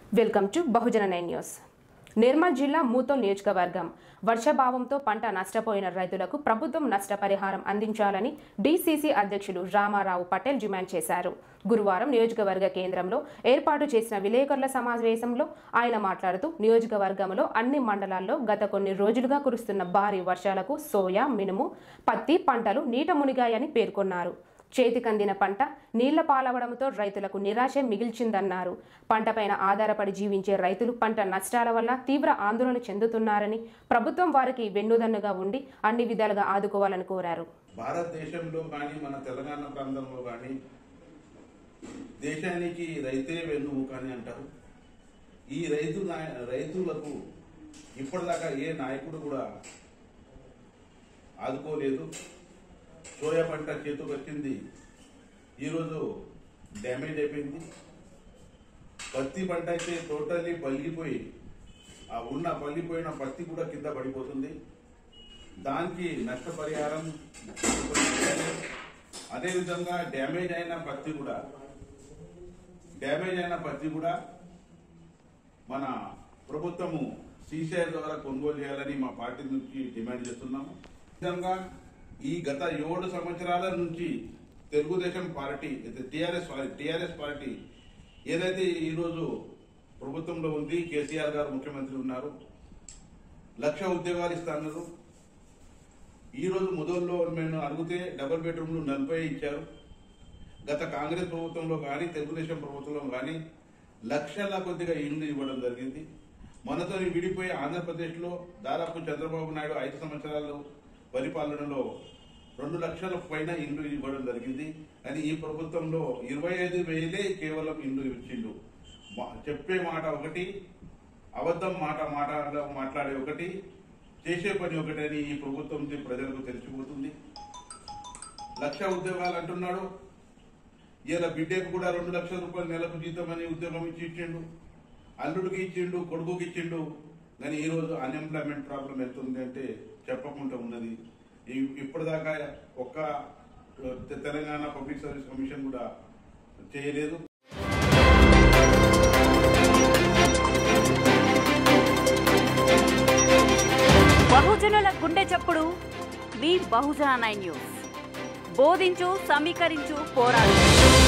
welcome to Bahujana nine news Nirmal జిల్లా మూతోల్ నియోజకవర్గం వర్షాభావంతో పంట నష్టపోయిన రైతులకు ప్రభుత్వం నష్టపరిహారం అందించాలని డీసీసీ అధ్యక్షులు రామారావు పటేల్ డిమాండ్ చేశారు గురువారం నియోజకవర్గ కేంద్రంలో ఏర్పాటు చేసిన విలేకరుల సమావేశంలో ఆయన మాట్లాడుతూ నియోజకవర్గంలో అన్ని మండలాల్లో గత కొన్ని రోజులుగా కురుస్తున్న భారీ వర్షాలకు సోయా మినుము పత్తి పంటలు నీట మునిగాయని పేర్కొన్నారు చేతికందిన పంట నీళ్ల పాలవడంతో రైతులకు నిరాశ మిగిల్చిందన్నారు పంటపైన ఆధారపడి జీవించే రైతులు పంట నష్టాల వల్ల తీవ్ర ఆందోళన చెందుతున్నారని ప్రభుత్వం వారికి వెన్నుదన్నుగా ఉండి అన్ని విధాలుగా ఆదుకోవాలని కోరారు భారతదేశంలో కానీ మన తెలంగాణ ప్రాంతంలో కానీ దేశానికి రైతే వెన్నుముక అని అంటారు ఈ రైతు నాయ- రైతులకు ఇప్పటిదాకా ఏ నాయకుడు కూడా ఆదుకోలేదు సోయా పంట చేతికి వచ్చింది ఈరోజు డ్యామేజ్ అయిపోయింది పత్తి పంట అయితే టోటల్లీ పలిగిపోయి ఆ ఉన్న పలిగిపోయిన పత్తి కూడా కింద పడిపోతుంది దానికి నష్టపరిహారం అదేవిధంగా డ్యామేజ్ అయిన పత్తి కూడా డ్యామేజ్ అయిన పత్తి కూడా మన ప్రభుత్వము సీసీఐ ద్వారా కొనుగోలు చేయాలని మా పార్టీ నుంచి డిమాండ్ చేస్తున్నాము విధంగా ఈ గత ఏడు సంవత్సరాల నుంచి Telugu Desam party TRS TRS party ఏదైతే ఈరోజు ప్రభుత్వంలో ఉంది కేసీఆర్ గారు ముఖ్యమంత్రి ఉన్నారు లక్ష ఉద్యోగాలు ఇస్తున్నారు ఈ రోజు మొదల్లో మేము అడిగితే డబుల్ బెడ్రూమ్లు నలభై ఇచ్చారు గత కాంగ్రెస్ ప్రభుత్వంలో కానీ తెలుగుదేశం ప్రభుత్వంలో కానీ లక్షల కొద్దిగా ఇల్లు ఇవ్వడం జరిగింది మనతో విడిపోయి ఆంధ్రప్రదేశ్లో దాదాపు చంద్రబాబు నాయుడు ఐదు సంవత్సరాలు పరిపాలనలో రెండు లక్షల పైన ఇల్లు ఇవ్వడం జరిగింది కానీ ఈ ప్రభుత్వంలో ఇరవై ఐదు వేలే కేవలం ఇల్లు ఇచ్చిండు మా- చెప్పే మాట ఒకటి అబద్ధం మాట మాట మాట్లాడే ఒకటి చేసే పని ఒకటి అని ఈ ప్రభుత్వం నుంచి ప్రజలకు తెలిసిపోతుంది లక్ష ఉద్యోగాలు అంటున్నాడు ఇలా బిడ్డకు కూడా రెండు లక్షల రూపాయలు నెలకు జీతం అని ఉద్యోగం ఇచ్చి ఇచ్చిండు అల్లుడికి ఇచ్చిండు కొడుకుకి ఇచ్చిండు కానీ ఈ రోజు అన్ఎంప్లాయ్మెంట్ ప్రాబ్లం ఎంత ఉంది అంటే చెప్పకుండా ఉన్నది ఈ- ఇప్పటిదాకా ఒక్క తె- తెలంగాణ పబ్లిక్ సర్వీస్ కమిషన్ కూడా చేయలేదు బహుజనుల గుండె చప్పుడు మీ బహుజన నైన్ న్యూస్ బోధించు సమీకరించు పోరాడు